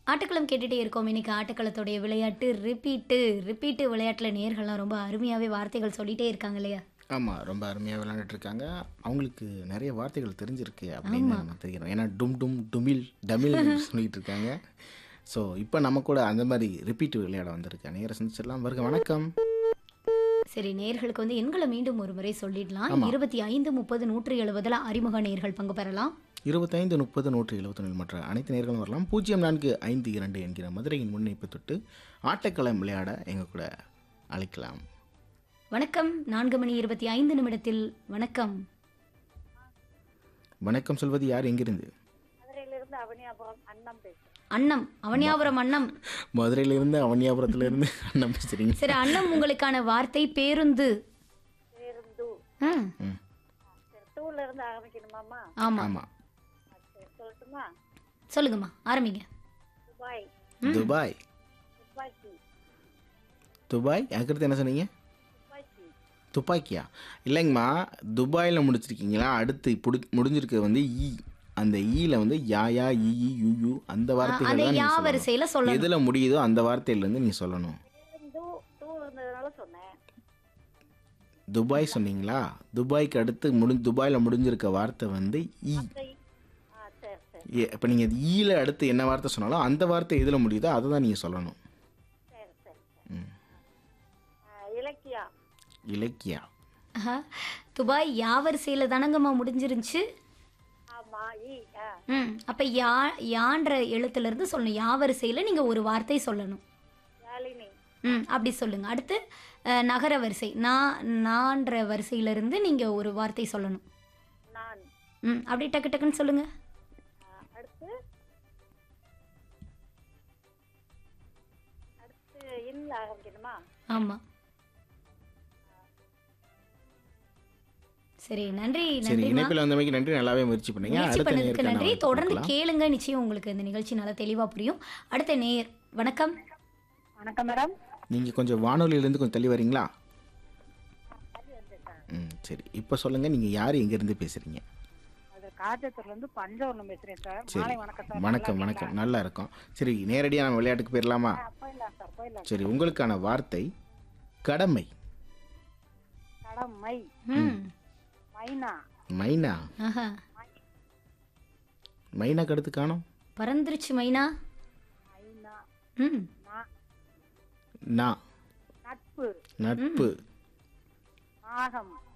ஆட்டக்களம் கேட்டுட்டே இருக்கோம் இன்னைக்கு ஆட்டக்களத்துடைய விளையாட்டு ரிப்பீட்டு ரிப்பீட்டு விளையாட்டில் நேர்கள்லாம் ரொம்ப அருமையாகவே வார்த்தைகள் சொல்லிட்டே இருக்காங்க இல்லையா ஆமாம் ரொம்ப அருமையாக விளையாண்டுட்டு இருக்காங்க அவங்களுக்கு நிறைய வார்த்தைகள் தெரிஞ்சிருக்கு அப்படின்னு நம்ம தெரிகிறோம் ஏன்னா டும் டும் டுமில் டமில் சொல்லிட்டு இருக்காங்க ஸோ இப்போ நம்ம கூட அந்த மாதிரி ரிப்பீட் விளையாட வந்திருக்கேன் நேர சந்திச்சிடலாம் வருக வணக்கம் சரி நேர்களுக்கு வந்து எண்களை மீண்டும் ஒரு முறை சொல்லிடலாம் இருபத்தி ஐந்து முப்பது நூற்றி எழுபதில் அறிமுக நேர்கள் பங்கு பெறலாம் இருபத்தைந்து முப்பது நூற்றி எழுபத்தொன்னில் மற்ற அனைத்து நேர்களும் வரலாம் பூஜ்ஜியம் நான்கு ஐந்து இரண்டு என்கிற மதுரையின் முன்னிப்பு தொட்டு ஆட்டக்களம் விளையாட எங்கள் கூட அழைக்கலாம் வணக்கம் நான்கு மணி இருபத்தி ஐந்து நிமிடத்தில் வணக்கம் வணக்கம் சொல்வது யார் எங்கிருந்து மதுரையிலிருந்து அவனியாபுரம் அண்ணம் பேசுறேன் அன்னம் அவனியாபுரம் அன்னம் மதுரையிலிருந்து அவனியாபுரத்துலேருந்து அண்ணன் பேசுகிறீங்க சரி அன்னம் உங்களுக்கான வார்த்தை பேருந்து பேருந்து ஆ, ம் சரி டூல இருந்து ஆரம்பிக்கணுமாம்மா ஆமா ஆமாம் சரி சொல்லட்டுமா சொல்லுங்கம்மா ஆரம்பிங்க துபாய் துபாய் துப்பாக்கி துபாய் அதுக்கடுத்து என்ன சொன்னீங்க துப்பாக்கி துப்பாக்கியா இல்லைங்கம்மா துபாயில் முடிச்சிருக்கீங்களா அடுத்து புடி முடிஞ்சிருக்கிறது வந்து ஈ அந்த ஈல வந்து யா யா ஈ ஈ யூ யூ அந்த வார்த்தைகள் அந்த தான் யா நீங்க சொல்லணும். வரிசையில சொல்லணும் எதுல முடியுதோ அந்த வார்த்தையிலேருந்து நீ சொல்லணும் பேருந்து டூ இருந்ததுனால சொன்னேன் துபாய் சொன்னீங்களா துபாய்க்கு அடுத்து முடி துபாயில் முடிஞ்சிருக்க வார்த்தை வந்து ஈ சரி. ஆ சரி சரி இப்போ நீங்கள் ஈல அடுத்து என்ன வார்த்தை சொன்னாலும் அந்த வார்த்தை எதில் முடியுதோ அதை தான் நீங்கள் சொல்லணும் சரி சரி சரி ம். ஆ, இலக்கியா இலக்கியா ஆஹா. துபாய் யா வரிசையில தானங்கம்மா முடிஞ்சிருந்துச்சு ஆமா ஈ ஆ ம் அப்ப யா யான்ற எழுத்துல இருந்து சொல்லணும் யா வரிசையில நீங்க ஒரு வார்த்தை சொல்லணும் யாழினி ம் அப்படி சொல்லுங்க அடுத்து அஹ், நகர வரிசை நான் நான்ற வரிசையில இருந்து நீங்க ஒரு வார்த்தை சொல்லணும் நான் ம் அப்படி டக்கு டக்குன்னு சொல்லுங்க ஆ, அடுத்து அடுத்து இன்ன ஆரம்பிக்கணுமா ஆமா சரி நன்றி சரி நன்றி இணைப்பில் வந்தமைக்கு நன்றி நல்லாவே முயற்சி பண்ணீங்க முயற்சி அடுத்த பண்ணதுக்கு நேருக்கு நன்றி நான் தொடர்ந்து பார்க்கலாம். கேளுங்க நிச்சயம் உங்களுக்கு இந்த நிகழ்ச்சி நல்லா தெளிவா புரியும் அடுத்த நேயர் வணக்கம் வணக்கம் மேடம் நீங்கள் கொஞ்சம் வானொலியிலேருந்து கொஞ்சம் தள்ளி வரீங்களா ம் சரி இப்போ சொல்லுங்கள் நீங்கள் யார் எங்கேருந்து பேசுகிறீங்க அது காஜத்தூர்ல இருந்து பஞ்சவர்ணம் பேசுறேன் சார் சரி மாலை வணக்கம் சார் வணக்கம் வணக்கம் நல்லா இருக்கும் சரி நேரடியாக நம்ம விளையாட்டுக்கு போயிடலாமா போயிடலாம் சார் போயிடலாம் சரி உங்களுக்கான வார்த்தை கடமை கடமை ம் மைனா மைனா ஆஹா மைனாக்கு அடுத்து காணோம் பறந்துருச்சு மைனா மைனா ம் நா- நா நட்பு நட்பு நாகம்